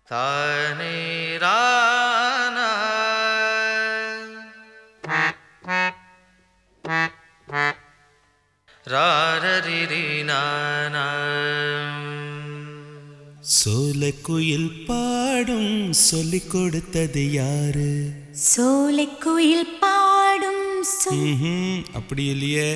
தானே ரானா ராரரிரி நானா சோலைக்குயில் பாடும் சொல்லிக் கொடுத்தது யாரு சோலைக்குயில் பாடும் சொல் ம்ஹும், அப்படி இல்லையே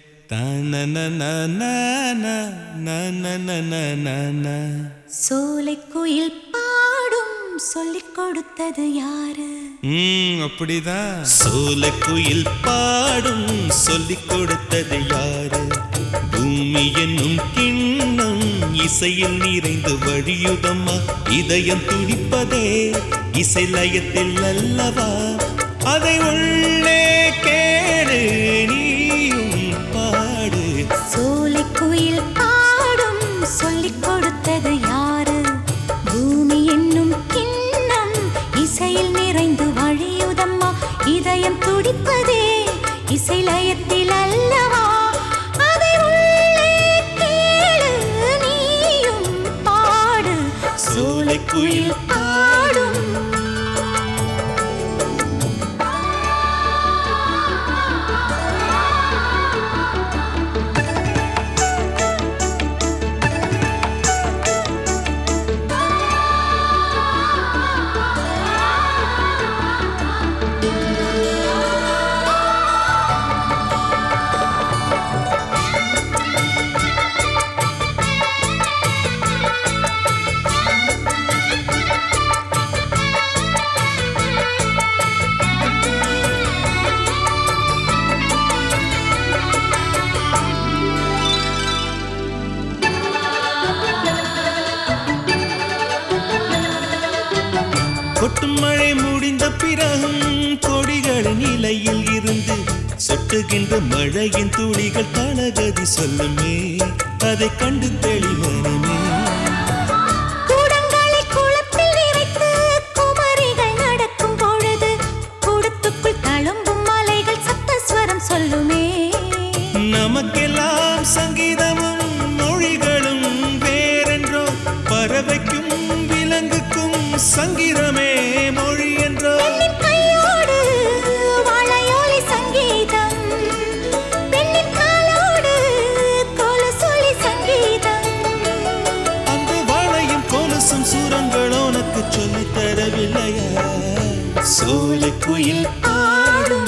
தானனனனனனனனனனன. சோலைக்குயில் பாடும் சொல்லிக் கொடுத்தது யாரு ம், அப்படிதான் சோலைக்குயில் பாடும் சொல்லிக் கொடுத்தது யாரு பூமி என்னும் கிண்ணம் இசையில் நிறைந்து வழியுதம்மா இதயம் துடிப்பதே இசை லயத்தில் அல்லவா அதை உள்ளே கேடு நீயும் பாடு சோலைக்குயில் பாடும் சொல்லிக் கொடுத்தது யாரு பூமி என்னும் கிண்ணம் இசையில் நிறைந்து வழியுதம்மா இதயம் துடிப்பதே இசை லயத்தில் அல்லவா அதை உள்ளே கேளு நீயும் பாடு சோலைக்குயில் பாடும் கொட்டும் மழை முடிந்த பிறகும் கொடிகளின் நிலையில் இருந்து சொட்டுகின்ற மழையின் துளிகள் தளகதி சொல்லுமே அதை கண்டு தெளிவனமே கூடங்களை குளத்தில் நிறைத்து குமரிகள் நடக்கும் பொழுது கூடத்துக்குள் தழும்பும் மலைகள் சப்தஸ்வரம் சொல்லுமே நமக்கெல்லாம் சங்கீதமும் மொழிகளும் வேறென்றோ பறவைக்கும் விலங்குக்கும் சங்கீதமே மொழி என்றோ பெண்ணின் கையோடு வாழையோலி சங்கீதம் பெண்ணின் காலோடு கொலுசொலி சங்கீதம் அந்த வாழையும் கொலுசும் சூரங்கள் உனக்கு சொல்லித் தரவில்லையா சோலைக்குயில் ஆடும்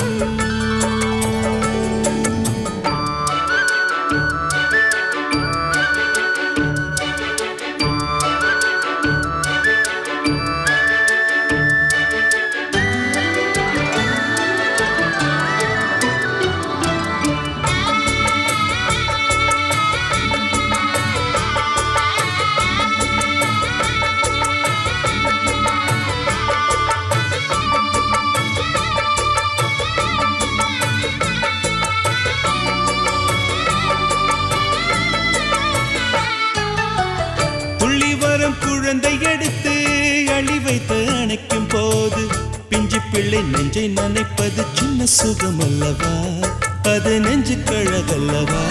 துள்ளி வரும் குழந்தை எடுத்து அழி வைத்து அணைக்கும் போது பிஞ்சு பிள்ளை நெஞ்சை நனைப்பது சின்ன சுகம் அல்லவா அது நெஞ்சு கழகல்லவா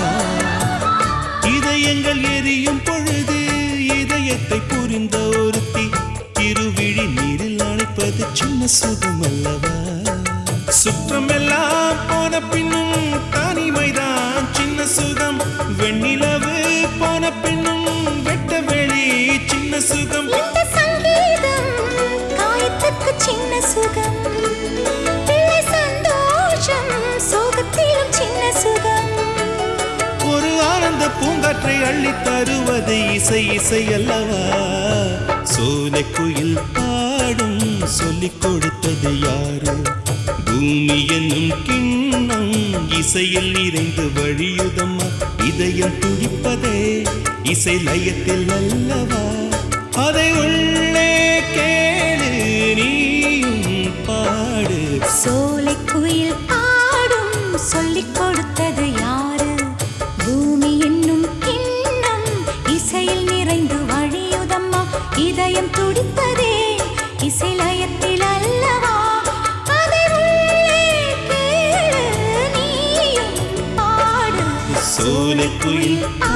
இதயங்கள் எரியும் பொழுது இதயத்தை புரிந்த ஒருத்தி இருவிழி நீரில் அணைப்பது சின்ன சுகம் அல்லவா சுற்றமெல்லாம் போன பின்னும் தனிமைதான் சின்ன சுகம் வெண்ணிலவு போன பின்னும் வெட்ட வெளி சின்ன சுகம் இந்த சங்கீதம் காயத்துக்கு சின்ன சுகம் பிள்ளை சந்தோஷம் சோகத்திலும் சின்ன சுகம் ஒரு ஆனந்த பூங்காற்றை அள்ளித் தருவது இசை இசை அல்லவா சோலைக்குயில் பாடும் சொல்லிக் கொடுத்தது யாரு பூமி என்னும் கிண்ணம் இசையில் நிறைந்து வழியுதம்மா இதயம் துடிப்பதே இசை லயத்தில் அல்லவா அதை உள்ளே கேளு நீயும் பாடு சோலைக்குயில் பாடும் சொல்லிக் கொடுத்தது யாரு பூமி என்னும் கிண்ணம் இசையில் நிறைந்து வழியுதம்மா இதயம் துடிப்பதே இசை லயத்தில் அல்லவா அதை உள்ளே கேளு நீயும் பாடு சோலைக்குயில்